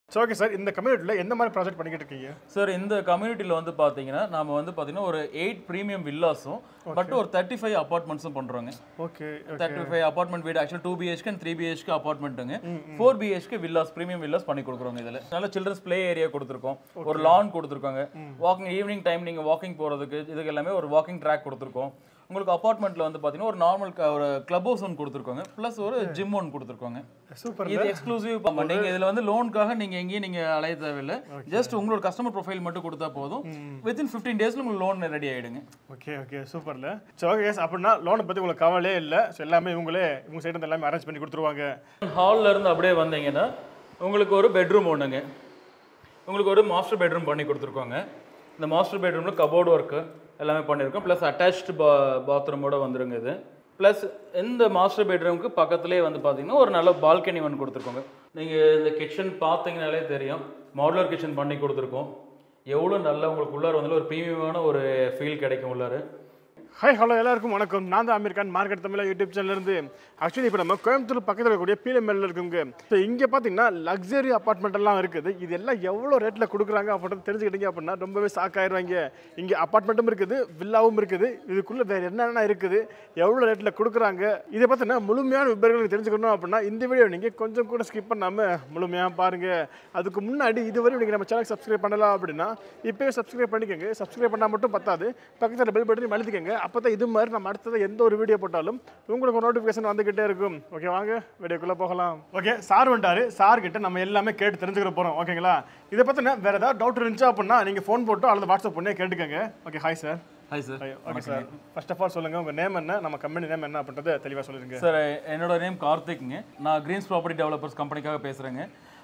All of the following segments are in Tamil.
ஸோ ஓகே சார் இந்த கம்யூனிட்டியில் எந்த மாதிரி ப்ராஜெக்ட் பண்ணிக்கிட்டு இருக்கீங்க சார் இந்த கம்யூனிட்டியில் வந்து பார்த்தீங்கன்னா நாம வந்து பார்த்தீங்கன்னா ஒரு எயிட் ப்ரீமியம் வில்லாஸும் பட் ஒரு தேர்ட்டி ஃபைவ் அப்பார்ட்மெண்ட்ஸும் பண்ணுறோங்க ஓகே தேர்ட்டி ஃபைவ் அப்பார்ட்மெண்ட் வீடு ஆக்சுவல் டூ பிஹெச்க்கு அண்ட் த்ரீ பிஹெச்க்கு அப்பார்ட்மெண்ட்டுங்க ஃபோர் பிஹெச்க்கு வில்லாஸ் ப்ரீமியம் வில்லாஸ் பண்ணி கொடுக்குறோங்க இதில் நல்ல சில்ட்ரன்ஸ் ப்ளே ஏரியா கொடுத்துருக்கோம் ஒரு லான் கொடுத்துருக்காங்க வாக்கிங் ஈவினிங் டைம் நீங்கள் வாக்கிங் போகிறதுக்கு இதுக்கு எல்லாமே ஒரு வாக்கிங் ட்ராக் கொடுத்துருக்கோம் உங்களுக்கு அப்பார்ட்மெண்ட்டில் வந்து பார்த்தீங்கன்னா ஒரு நார்மல் ஒரு கிளப் ஹவுஸ் ஒன்று கொடுத்துருக்கோங்க ப்ளஸ் ஒரு ஜிம் ஒன்று கொடுத்துருக்கோங்க சூப்பர் இது எக்ஸ்க்ளூசிவ் நீங்க இதுல வந்து லோனுக்காக நீங்க எங்கேயும் நீங்க அலைய தேவையில்லை ஜஸ்ட் உங்களோட கஸ்டமர் ப்ரொஃபைல் மட்டும் கொடுத்தா போதும் வித்தின் ஃபிஃப்டீன் டேஸ்ல உங்களுக்கு லோன் ரெடி ஆயிடுங்க ஓகே ஓகே சூப்பர்ல ஸோ ஓகே அப்படின்னா லோனை பற்றி உங்களுக்கு கவலையே இல்லை ஸோ எல்லாமே இவங்களே இவங்க சைடு எல்லாமே அரேஞ்ச் பண்ணி கொடுத்துருவாங்க ஹால்ல இருந்து அப்படியே வந்தீங்கன்னா உங்களுக்கு ஒரு பெட்ரூம் ஒண்ணுங்க உங்களுக்கு ஒரு மாஸ்டர் பெட்ரூம் பண்ணி கொடுத்துருக்கோங்க இந்த மாஸ்டர் பெட்ரூம்ல கபோர்டு ஒர்க்கு எல்லாமே பண்ணியிருக்கோம் ப்ளஸ் அட்டாச்டு பா பாத்ரூமோட வந்துருங்க இது ப்ளஸ் இந்த மாஸ்டர் பெட்ரூமுக்கு பக்கத்துலேயே வந்து பார்த்தீங்கன்னா ஒரு நல்ல பால்கனி ஒன்று கொடுத்துருக்கோங்க நீங்கள் இந்த கிச்சன் பார்த்தீங்கனாலே தெரியும் மாடுலர் கிச்சன் பண்ணி கொடுத்துருக்கோம் எவ்வளோ நல்ல உங்களுக்கு உள்ளார வந்து ஒரு ப்ரீமியமான ஒரு ஃபீல் கிடைக்கும் உள்ளார ஹாய் ஹலோ எல்லாருக்கும் வணக்கம் நான் தான் அமீர் கான் மார்க்கெட் தமிழா யூடியூப் சேனல்ல இருந்து ஆக்சுவலி இப்போ நம்ம கோயம்புத்தூர் பக்கத்தில் இருக்கக்கூடிய பீலமேலில் இருக்குங்க ஸோ இங்கே பார்த்தீங்கன்னா லக்ஸரி அப்பார்ட்மெண்ட் எல்லாம் இருக்குது இது எல்லாம் எவ்வளோ ரேட்டில் கொடுக்குறாங்க அப்படின்னு தெரிஞ்சுக்கிட்டீங்க அப்படின்னா ரொம்பவே சாக்காயிருவாங்க இங்கே அப்பார்ட்மெண்ட்டும் இருக்குது வில்லாவும் இருக்குது இதுக்குள்ளே வேறு என்னென்ன இருக்குது எவ்வளோ ரேட்டில் கொடுக்குறாங்க இதை பார்த்தீங்கன்னா முழுமையான விவரங்களுக்கு தெரிஞ்சுக்கணும் அப்படின்னா இந்த வீடியோ நீங்கள் கொஞ்சம் கூட ஸ்கிப் பண்ணாமல் முழுமையாக பாருங்கள் அதுக்கு முன்னாடி இதுவரை நீங்கள் நம்ம சேனல் சப்ஸ்கிரைப் பண்ணலாம் அப்படின்னா இப்போயே சப்ஸ்கிரைப் பண்ணிக்கோங்க சப்ஸ்கிரைப் பண்ணால் மட்டும் பத்தாது பக்கத்தில் பெல் பட்டன் அழுத்திக்கோங்க அப்போ தான் இது மாதிரி நம்ம அடுத்தது எந்த ஒரு வீடியோ போட்டாலும் உங்களுக்கு நோட்டிஃபிகேஷன் வந்துக்கிட்டே இருக்கும் ஓகே வாங்க வீடியோக்குள்ளே போகலாம் ஓகே சார் வந்துட்டாரு சார் கிட்ட நம்ம எல்லாமே கேட்டு தெரிஞ்சுக்கிற போகிறோம் ஓகேங்களா இதை பற்றின வேறு ஏதாவது டவுட் இருந்துச்சு அப்படின்னா நீங்கள் ஃபோன் போட்டோ அல்லது வாட்ஸ்அப் பண்ணி கேட்டுக்கோங்க okay hi sir hi sir okay sir first of all சொல்லுங்கள் உங்கள் நேம் என்ன நம்ம கம்பெனி நேம் என்ன அப்படின்றத தெளிவாக சொல்லிடுங்க சார் என்னோட நேம் கார்த்திக்ங்க நான் கிரீன்ஸ் ப்ராப்பர்ட்டி டெவலப்பர்ஸ் கம்பெனிக்காக பேசுகிறேங்க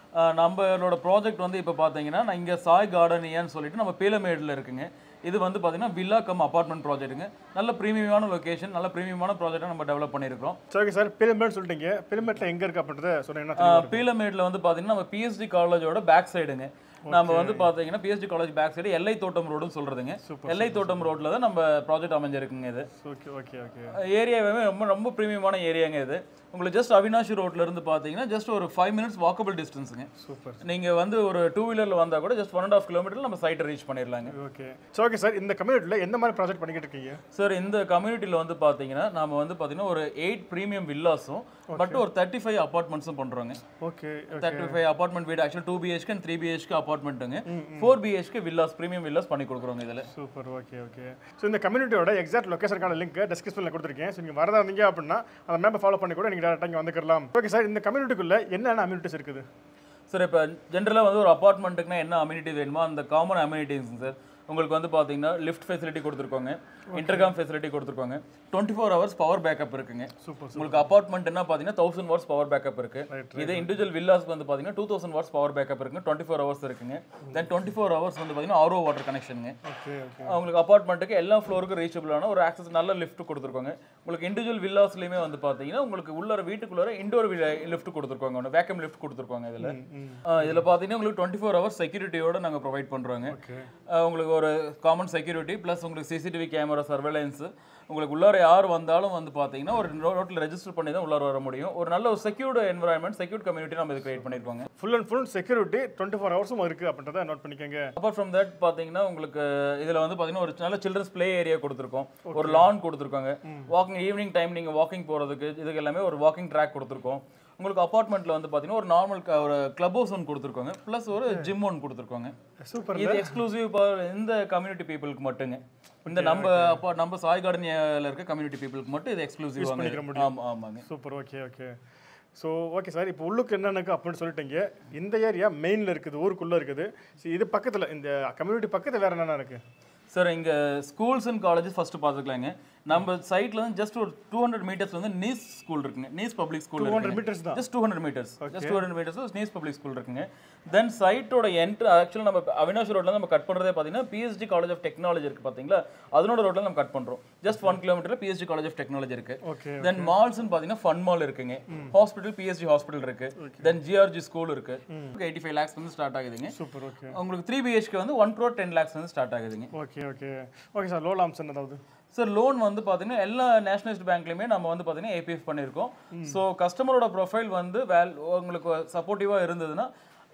நம்மளோட ப்ராஜெக்ட் வந்து இப்போ பார்த்தீங்கன்னா நான் இங்கே சாய் கார்டனியான்னு சொல்லிட்டு நம்ம பீலமேடில் இருக்குங்க இது வந்து பார்த்தீங்கன்னா வில்லா கம் அப்பார்ட்மெண்ட் ப்ராஜெக்ட்டுங்க நல்ல ப்ரீமியமான லொகேஷன் நல்ல ப்ரீமியமான ப்ராஜெக்டாக நம்ம டெவலப் பண்ணியிருக்கிறோம் சரி ஓகே சார் பிலிமேட் சொல்லிட்டீங்க பிலிமேட்டில் எங்கே இருக்குது அப்படின்றத சொன்னீங்கன்னா பீலமேடில் வந்து பார்த்தீங்கன்னா நம்ம பிஎஸ்டி காலேஜோட பேக் சைடுங்க நம்ம வந்து பார்த்தீங்கன்னா பிஎஸ்டி காலேஜ் பேக் சைடு எல்லை தோட்டம் ரோடுன்னு சொல்கிறதுங்க எல்லை தோட்டம் ரோட்டில் தான் நம்ம ப்ராஜெக்ட் அமைஞ்சிருக்குங்க இது ஓகே ஓகே ஓகே ஏரியாவே ரொம்ப ரொம்ப ப்ரீமியமான ஏரியாங்க இது உங்களுக்கு ஜஸ்ட் அவினாஷி ரோட்ல இருந்து பார்த்தீங்கன்னா ஜஸ்ட் ஒரு ஃபைவ் மினிட்ஸ் வாக்கபிள் டிஸ்டன்ஸுங்க சூப்பர் நீங்கள் வந்து ஒரு டூ வீலரில் வந்தால் கூட just one and half kilometre நம்ம சைட்டை ரீச் பண்ணிடலாங்க ஓகே ஸோ ஓகே சார் இந்த கம்யூனிட்டியில் எந்த மாதிரி ப்ராஜெக்ட் பண்ணிக்கிட்டு இருக்கீங்க சார் இந்த கம்யூனிட்டியில் வந்து பார்த்தீங்கன்னா நாம வந்து பார்த்தீங்கன்னா ஒரு எயிட் ப்ரீமியம் வில்லாஸும் பட் ஒரு தேர்ட்டி ஃபைவ் அப்பார்ட்மெண்ட்ஸும் பண்ணுறோங்க ஓகே தேர்ட்டி ஃபைவ் அப்பார்ட்மெண்ட் வீடு ஆக்சுவல் டூ பிஹெச்க்கு அண்ட் த்ரீ பிஹெச்க்கு அப்பார்ட்மெண்ட்டுங்க ஃபோர் பிஹெச்க்கு வில்லாஸ் ப்ரீமியம் வில்லாஸ் பண்ணி கொடுக்குறோங்க இதில் சூப்பர் ஓகே ஓகே ஸோ இந்த கம்யூனிட்டியோட எக்ஸாக்ட் லொக்கேஷனுக்கான லிங்க் டிஸ்கிரிப்ஷனில் கொடுத்துருக்கேன் ஸோ நீங்கள் வரதா இருந்தீங்க அப்படின்னா அந்த மேப்பை ஃபாலோ பண்ணி கூட நீங்கள் டேரெக்டாக இங்கே வந்துக்கலாம் ஓகே சார் இந்த கம்யூனிட்டிக்குள்ளே என்னென்ன அம்யூனிட்டிஸ் இருக்குது சார் இப்போ ஜென்ரலாக வந்து ஒரு அப்பார்ட்மெண்ட்டுக்குனா என்ன அம்யூனிட்டி வேணுமோ அந்த காமன் அம்யூனிட்டிஸ் சார் உங்களுக்கு வந்து பார்த்தீங்கன்னா லிஃப்ட் ஃபெசிலிட்டி கொடுத்துருக்கோங்க இன்டர்காம் ஃபெசிலிட்டி கொடுத்துருக்கோங்க twenty four hours power backup இருக்குங்க சூப்பர் உங்களுக்கு அப்பார்ட்மெண்ட் என்ன பார்த்தீங்கன்னா தௌசண்ட் வாட்ஸ் பவர் பேக்கப் இருக்கு இதே இண்டிவிஜுவல் வில்லாஸ்க்கு வந்து பார்த்தீங்கன்னா two thousand watts power backup இருக்குங்க டுவெண்ட்டி ஃபோர் ஹவர்ஸ் இருக்குங்க தென் டுவெண்ட்டி ஃபோர் ஹவர்ஸ் வந்து பார்த்தீங்கன்னா ஆரோ வாட்டர் கனெக்ஷனுங்க ஓகே ஓகே உங்களுக்கு அப்பார்ட்மெண்ட்டுக்கு எல்லா ஃப்ளோருக்கும் ரீச்சபிளான ஒரு ஆக்சஸ் நல்ல லிஃப்ட் கொடுத்துருக்காங்க உங்களுக்கு இண்டிவிஜுவல் வில்லாஸ்லையுமே வந்து பார்த்தீங்கன்னா உங்களுக்கு உள்ளார வீட்டுக்குள்ளார இண்டோர் லிஃப்ட் கொடுத்துருக்காங்க ஒன்று வேக்கம் லிஃப்ட் கொடுத்துருக்காங்க இதில் இதில் பார்த்தீங்கன்னா உங்களுக்கு டுவெண்ட்டி ஃபோர் ஹவர்ஸ் செக்யூரிட்டியோட நாங்கள் ப்ரொவைட் பண்ணுறோங்க ஓகே உங்களுக்கு ஒரு காமன் செக்யூரிட்டி ப்ளஸ் உங்களுக்கு சிசிடிவி கேமரா சர்வேலன்ஸ் உங்களுக்கு உள்ளார யார் வந்தாலும் வந்து பார்த்தீங்கன்னா ஒரு ரோட்டில் ரெஜிஸ்டர் பண்ணி தான் உள்ளார வர முடியும் ஒரு நல்ல ஒரு செக்யூர்டு என்வரான்மெண்ட் செக்யூர்ட் கம்யூனிட்டி நம்ம இது கிரியேட் பண்ணியிருக்கோங்க full and full security twenty four ஹவர்ஸும் இருக்குது அப்படின்றத நோட் பண்ணிக்கோங்க அப்பார்ட் ஃப்ரம் தட் பார்த்தீங்கன்னா உங்களுக்கு இதில் வந்து பார்த்தீங்கன்னா ஒரு நல்ல சில்ட்ரன்ஸ் ப்ளே ஏரியா கொடுத்துருக்கோம் ஒரு லான் கொடுத்துருக்காங்க வாக்கிங் ஈவினிங் டைம் நீங்கள் வாக்கிங் போகிறதுக்கு இதுக்கு எல்லாமே ஒரு வாக்கிங் ட்ராக் கொடுத்துருக்கோம் உங்களுக்கு அப்பார்ட்மெண்ட்டில் வந்து பார்த்தீங்கன்னா ஒரு நார்மல் ஒரு கிளப் ஹவுஸ் ஒன்று கொடுத்துருக்கோங்க ப்ளஸ் ஒரு ஜிம் ஒன்று கொடுத்துருக்கோங்க சூப்பர் இது எக்ஸ்க்ளூசிவ் இந்த கம்யூனிட்டி பீப்புளுக்கு மட்டுங்க இந்த நம்ம அப்பா நம்ம சாய் கார்டனியால இருக்க கம்யூனிட்டி பீப்புளுக்கு மட்டும் இது எக்ஸ்க்ளூசிவ் ஆமா ஆமாங்க super okay okay so okay sir இப்போ உள்ளுக்கு என்னென்னு அப்படின்னு சொல்லிட்டீங்க இந்த ஏரியா மெயினில் இருக்குது ஊருக்குள்ளே இருக்குது ஸோ இது பக்கத்தில் இந்த கம்யூனிட்டி பக்கத்தில் வேறு என்னென்ன இருக்குது சார் இங்க ஸ்கூல்ஸ் அண்ட் காலேஜஸ் ஃபர்ஸ்ட் பார்த்துக்கலாங்க நம்ம சைட்ல வந்து ஜஸ்ட் ஒரு டூ ஹண்ட்ரட் மீட்டர்ஸ் வந்து நீஸ் ஸ்கூல் இருக்குங்க நீஸ் public school two hundred meters தான் just two hundred meters just two hundred meters நீஸ் பப்ளிக் ஸ்கூல் இருக்குங்க தென் சைட்டோட என்ட்ரு ஆக்சுவலாக நம்ம அவினாஷ் ரோட்ல நம்ம கட் பண்ணுறதே பார்த்தீங்கன்னா பிஎஸ்டி காலேஜ் ஆஃப் டெக்னாலஜி இருக்கு பார்த்தீங்களா அதனோட ரோட்ல நம்ம கட் பண்றோம் just one kilometer PST college of technology இருக்கு ஓகே தென் மால்ஸ்னு பார்த்தீங்கன்னா ஃபன் மால் இருக்குங்க ஹாஸ்பிட்டல் பிஎஸ்டி ஹாஸ்பிட்டல் இருக்கு தென் ஜிஆர்ஜி ஸ்கூல் இருக்கு எயிட்டி ஃபைவ் லேக்ஸ் வந்து ஸ்டார்ட் ஆகுதுங்க சூப்பர் ஓகே உங்களுக்கு த்ரீ பிஹெச்க்கு வந்து ஒன் க்ரோர் டென் லேக்ஸ் வந்து ஸ்டார்ட் ஆகுதுங்க okay okay okay sir loan ஆம்சன் ஏதாவது சார் லோன் வந்து பார்த்தீங்கன்னா எல்லா நேஷனலிஸ்ட் பேங்க்லையுமே நம்ம வந்து பார்த்தீங்கன்னா ஏபிஎஃப் பண்ணியிருக்கோம் ஸோ கஸ்டமரோட ப்ரொஃபைல் வந்து வேல் உங்களுக்கு சப்போர்ட்டிவாக இருந்ததுன்னா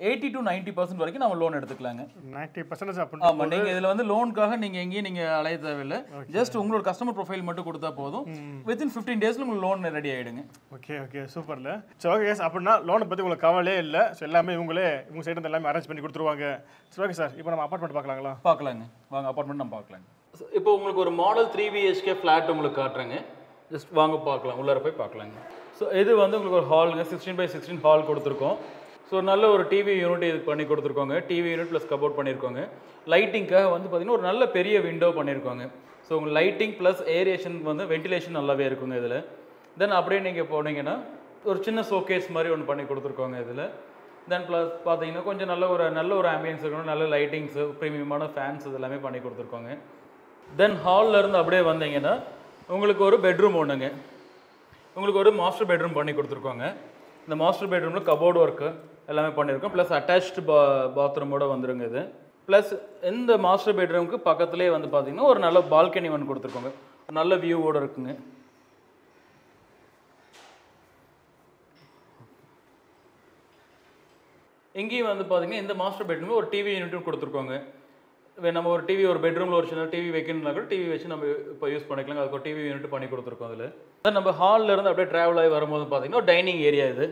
எயிட்டி டு நைன்ட்டி பர்சன்ட் வரைக்கும் நம்ம லோன் எடுத்துக்கலாங்க நைன்ட்டி பர்சன்டேஜ் ஆமா அப்படின்னு நீங்க இதுல வந்து லோனுக்காக நீங்க எங்கேயும் நீங்க அலைய தேவையில்லை ஜஸ்ட் உங்களோட கஸ்டமர் ப்ரொஃபைல் மட்டும் கொடுத்தா போதும் வித்தின் ஃபிஃப்டீன் டேஸ்ல உங்களுக்கு லோன் ரெடி ஆயிடுங்க ஓகே ஓகே சூப்பர்ல சரி ஓகே கேஸ் அப்படின்னா லோனை பற்றி உங்களுக்கு கவலையே இல்லை ஸோ எல்லாமே இவங்களே இவங்க சைடு எல்லாமே அரேஞ்ச் பண்ணி கொடுத்துருவாங்க சரி ஓகே சார் இப்போ நம்ம அப்பார்ட்மெண்ட் பார்க்கலாங்களா பார்க்கலாங்க வாங்க அப்பார்ட்மெண்ட் நம்ம பார்க்கலாங்க இப்போ உங்களுக்கு ஒரு மாடல் த்ரீ பிஹெச்கே ஃப்ளாட் உங்களுக்கு காட்டுறேங்க ஜஸ்ட் வாங்க பார்க்கலாம் உள்ளார போய் பார்க்கலாங்க ஸோ இது வந்து உங்களுக்கு ஒரு ஹாலுங்க சிக்ஸ்டீன் பை சிக்ஸ்டீன் ஹால் கொடுத்துருக்கோம் ஸோ நல்ல ஒரு டிவி யூனிட் இது பண்ணி கொடுத்துருக்கோங்க டிவி யூனிட் ப்ளஸ் கபோர்ட் பண்ணியிருக்கோங்க லைட்டிங்க்காக வந்து பார்த்தீங்கன்னா ஒரு நல்ல பெரிய விண்டோ பண்ணியிருக்கோங்க ஸோ உங்கள் லைட்டிங் ப்ளஸ் ஏரியேஷன் வந்து வென்டிலேஷன் நல்லாவே இருக்குங்க இதில் தென் அப்படியே நீங்கள் போனீங்கன்னா ஒரு சின்ன ஷோகேஸ் மாதிரி ஒன்று பண்ணி கொடுத்துருக்கோங்க இதில் தென் ப்ளஸ் பார்த்தீங்கன்னா கொஞ்சம் நல்ல ஒரு நல்ல ஒரு ஆம்பியன்ஸ் இருக்கணும் நல்ல லைட்டிங்ஸு ப்ரீமியமான ஃபேன்ஸ் இது எல்லாமே பண்ணி கொடுத்துருக்கோங்க தென் ஹாலில் இருந்து அப்படியே வந்தீங்கன்னா உங்களுக்கு ஒரு பெட்ரூம் ஒன்றுங்க உங்களுக்கு ஒரு மாஸ்டர் பெட்ரூம் பண்ணி கொடுத்துருக்கோங்க இந்த மாஸ்டர் பெட்ரூமில் கபோர்டு ஒர்க்கு எல்லாமே பண்ணியிருக்கோம் ப்ளஸ் அட்டாச்டு பா பாத்ரூமோட வந்துருங்க இது ப்ளஸ் இந்த மாஸ்டர் பெட்ரூமுக்கு பக்கத்துலேயே வந்து பார்த்தீங்கன்னா ஒரு நல்ல பால்கனி ஒன்று கொடுத்துருக்கோங்க நல்ல வியூவோட இருக்குங்க இங்கேயும் வந்து பார்த்தீங்கன்னா இந்த மாஸ்டர் பெட்ரூமில் ஒரு டிவி யூனிட்டும் கொடுத்துருக்கோங்க வே- நம்ம ஒரு டிவி ஒரு பெட்ரூமில் ஒரு சின்ன டிவி வைக்கணும்னா கூட டிவி வச்சு நம்ம இப்போ யூஸ் பண்ணிக்கலாம் அதுக்கு ஒரு டிவி யூனிட் பண்ணி கொடுத்துருக்கோம் அதில் அதான் நம்ம ஹாலில் இருந்து அப்படியே ட்ராவல் ஆகி வரும்போது பார்த்தீங்கன்னா ஒரு டைனிங் ஏரியா இது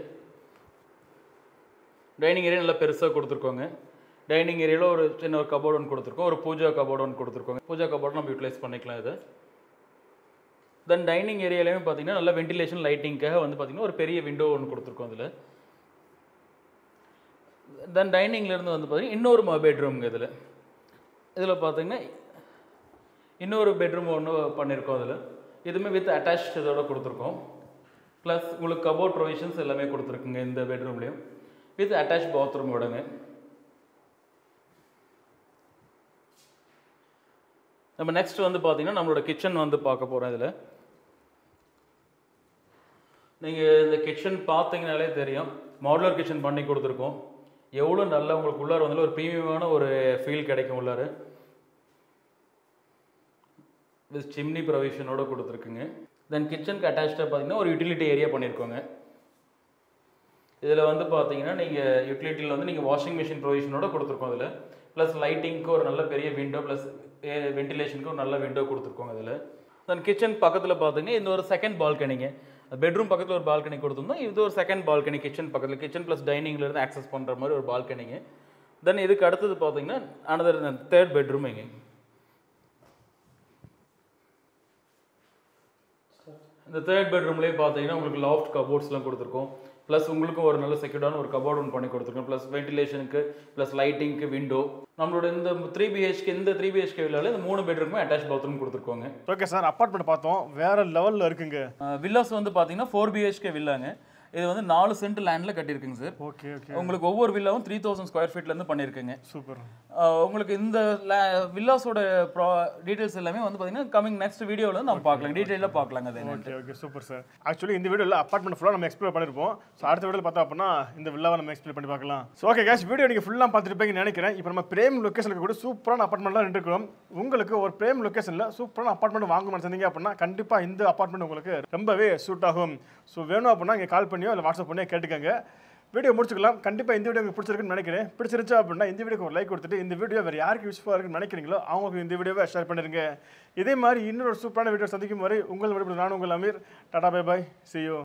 டைனிங் ஏரியா நல்லா பெருசாக கொடுத்துருக்கோங்க டைனிங் ஏரியாவில் ஒரு சின்ன ஒரு கபோர்டு ஒன்று கொடுத்துருக்கோம் ஒரு பூஜா கபோர்டு ஒன்று கொடுத்துருக்கோங்க பூஜா கபோர்டு நம்ம யூட்டிலைஸ் பண்ணிக்கலாம் இது தென் டைனிங் ஏரியாலையும் பார்த்தீங்கன்னா நல்ல வென்டிலேஷன் லைட்டிங்க்காக வந்து பார்த்தீங்கன்னா ஒரு பெரிய விண்டோ ஒன்று கொடுத்துருக்கோம் அதில் தென் டைனிங்லேருந்து வந்து பார்த்தீங்கன்னா இன்னொரு பெட்ரூம்ங்க இதில் இதில் பார்த்தீங்கன்னா இன்னொரு பெட்ரூம் ஒன்று பண்ணியிருக்கோம் அதில் இதுவுமே வித் அட்டாச் இதோட கொடுத்துருக்கோம் ப்ளஸ் உங்களுக்கு கபோர்ட் ப்ரொவிஷன்ஸ் எல்லாமே கொடுத்துருக்குங்க இந்த பெட்ரூம்லேயும் வித் அட்டாச் பாத்ரூமோடங்க நம்ம நெக்ஸ்ட் வந்து பார்த்தீங்கன்னா நம்மளோட கிச்சன் வந்து பார்க்க போகிறோம் இதில் நீங்கள் இந்த கிச்சன் பார்த்தீங்கனாலே தெரியும் மாடுலர் கிச்சன் பண்ணி கொடுத்துருக்கோம் எவ்வளோ நல்லா உங்களுக்கு உள்ளார வந்து ஒரு ப்ரீமியமான ஒரு ஃபீல் கிடைக்கும் உள்ளார வித் சிம்னி ப்ரொவிஷனோட கொடுத்துருக்குங்க தென் கிச்சனுக்கு அட்டாச்சாக பார்த்தீங்கன்னா ஒரு யூட்டிலிட்டி ஏரியா பண்ணியிருக்கோங்க இதில் வந்து பார்த்தீங்கன்னா நீங்கள் யூட்டிலிட்டியில் வந்து நீங்கள் வாஷிங் மிஷின் ப்ரொவிஷனோட கொடுத்துருக்கோம் அதில் ப்ளஸ் லைட்டிங்க்கு ஒரு நல்ல பெரிய விண்டோ ப்ளஸ் வென்டிலேஷனுக்கு ஒரு நல்ல விண்டோ கொடுத்துருக்கோங்க அதில் தென் கிச்சன் பக்கத்தில் பார்த்தீங்கன்னா இந்த ஒரு செகண்ட் பால்கனிங்க பெட்ரூம் பக்கத்தில் ஒரு பால்கனி கொடுத்துருந்தோம் இது ஒரு செகண்ட் பால்கனி கிச்சன் பக்கத்தில் கிச்சன் ப்ளஸ் டைனிங்லேருந்து ஆக்சஸ் பண்ணுற மாதிரி ஒரு பால்கனிங்க தென் இதுக்கு அடுத்தது பார்த்தீங்கன்னா அனதர் தேர்ட் பெட்ரூம் இங்க இந்த தேர்ட் பெட்ரூம்லேயே பார்த்தீங்கன்னா உங்களுக்கு லாஃப்ட் கபோர்ட்ஸ்லாம் கொடுத்துருக்கோம் ப்ளஸ் உங்களுக்கும் ஒரு நல்ல செக்யூர்டான ஒரு கபோர்ட் ஒன்று பண்ணி கொடுத்துருக்கோம் ப்ளஸ் வென்டிலேஷனுக்கு ப்ளஸ் லைட்டிங்க்கு விண்டோ நம்மளோட இந்த த்ரீ பிஹெச்கே இந்த த்ரீ பிஹெச்கே வில்லால இந்த மூணு பெட்ரூமே அட்டாச் பாத்ரூம் கொடுத்துருக்கோங்க ஓகே சார் அப்பார்ட்மெண்ட் பார்த்தோம் வேற லெவலில் இருக்குங்க வில்லாஸ் வந்து பார்த்தீங்கன்னா ஃபோர் பிஹெச்கே வில்லாங்க இது வந்து நாலு சென்ட் லேண்டில் கட்டியிருக்குங்க சார் ஓகே ஓகே உங்களுக்கு ஒவ்வொரு வில்லாவும் த்ரீ தௌசண்ட் ஸ்கொயர் ஃபீட்லேருந்து பண்ணியிருக்குங்க சூப்பர் ஆஹ் உங்களுக்கு இந்த வில்லாஸோட ப்ரா டீட்டெயில்ஸ் எல்லாமே வந்து பார்த்தீங்கன்னா கமிங் நெக்ஸ்ட் வீடியோவில் நம்ம பார்க்கலாம் டீட்டெயிலாக பார்க்கலாங்க அது okay okay super sir actually இந்த வீடியோவில் அப்பார்ட்மெண்ட் ஃபுல்லாக நம்ம எக்ஸ்ப்ளோர் பண்ணியிருப்போம் ஸோ அடுத்த வீடியோவில் பார்த்தோம் அப்படின்னா இந்த வில்லாவை நம்ம எக்ஸ்ப்ளோர் பண்ணி பார்க்கலாம் ஸோ ஓகே கேஷ் வீடியோ நீங்கள் ஃபுல்லாக பார்த்துருப்பீங்கன்னு நினைக்கிறேன் இப்போ நம்ம பிரேம் லொக்கேஷனுக்கு கூட சூப்பரான அப்பார்ட்மெண்ட்லாம் நின்றுக்கிறோம் உங்களுக்கு ஒரு பிரேம் லொக்கேஷனில் சூப்பரான அப்பார்ட்மெண்ட் வாங்கணும்னு சொன்னீங்க அப்படின்னா கண்டிப்பாக இந்த அப்பார்ட்மெண்ட் உங்களுக்கு ரொம்பவே சூட் ஆகும் ஸோ வேணும் அப்படின்னா இங்கே கால் பண்ணியோ இல்லை வாட்ஸ்அப் பண்ணியோ கேட்டுக்கோங்க வீடியோ முடிச்சுக்கலாம் கண்டிப்பாக இந்த வீடியோ உங்களுக்கு பிடிச்சிருக்குன்னு நினைக்கிறேன் பிடிச்சிருச்சு அப்படின்னா இந்த வீடியோக்கு ஒரு லைக் கொடுத்துட்டு இந்த வீடியோ வேறு யாருக்கு யூஸ்ஃபுல்லாக இருக்குன்னு நினைக்கிறீங்களோ அவங்களுக்கு இந்த வீடியோவை ஷேர் பண்ணிருங்க இதே மாதிரி இன்னொரு சூப்பரான வீடியோ சந்திக்கும் வரை உங்கள் விடுபடும் நான் உங்கள் அமீர் டாடா பை பாய் see you